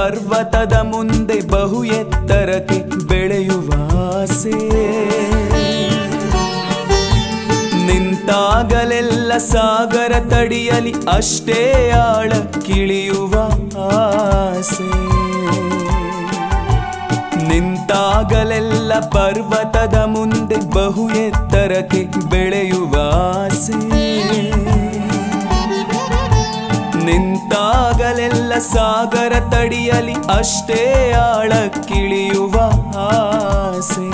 ಪರ್ವತದ ಮುಂದೆ ಬಹು ಎತ್ತರಕ್ಕೆ ಬೆಳೆಯುವ ಆಸೆ ನಿಂತಾಗಲೆಲ್ಲ ಸಾಗರ ತಡಿಯಲಿ ಅಷ್ಟೇ ಆಳ ಕಿಳಿಯುವ ಆಸೆ ನಿಂತಾಗಲೆಲ್ಲ ಪರ್ವತದ ಮುಂದೆ ಬಹು ಎತ್ತರಕ್ಕೆ ಬೆಳೆಯುವ ಆಸೆ ನಿಂತಾಗಲೆಲ್ಲ ಸಾಗರ ತಡಿಯಲಿ ಅಷ್ಟೇ ಆಳ ಕಿಳಿಯುವ ಆಸೆ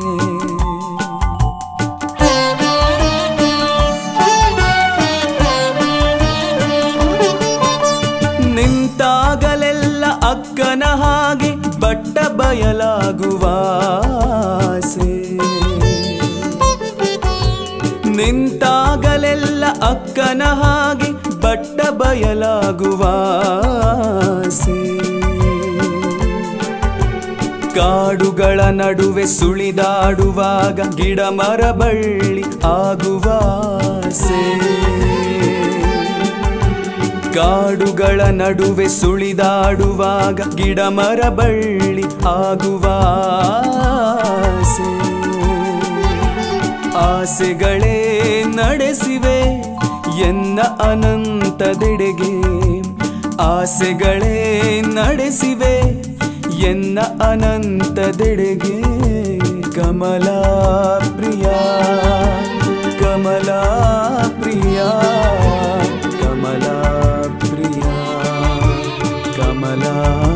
ನಿಂತಾಗಲೆಲ್ಲ ಅಕ್ಕನ ಹಾಗೆ ಬಟ್ಟ ಬಯಲಾಗುವ ಆಸೆ ನಿಂತಾಗಲೆಲ್ಲ ಅಕ್ಕನ ಹಾಗೆ ಬಟ್ಟ ಬಯಲಾಗುವ ಆಸೆ ಕಾಡುಗಳ ನಡುವೆ ಸುಳಿದಾಡುವಾಗ ಗಿಡ ಮರ ಬಳ್ಳಿ ಆಗುವ ಆಸೆ ಕಾಡುಗಳ ನಡುವೆ ಸುಳಿದಾಡುವಾಗ ಗಿಡ ಮರ ಬಳ್ಳಿ ಆಗುವ ಆಸೆ ಆಸೆಗಳೇ ನಡೆಸಿವೆ ಎನ್ನ ಅನಂತದೆಡೆಗೆ ಆಸೆಗಳೇ ನಡೆಸಿವೆ ಎನ್ನ ಅನಂತದೆಡೆಗೆ ಕಮಲಾ ಪ್ರಿಯ ಕಮಲಾ ಪ್ರಿಯ ಕಮಲಾ ಪ್ರಿಯ ಕಮಲಾ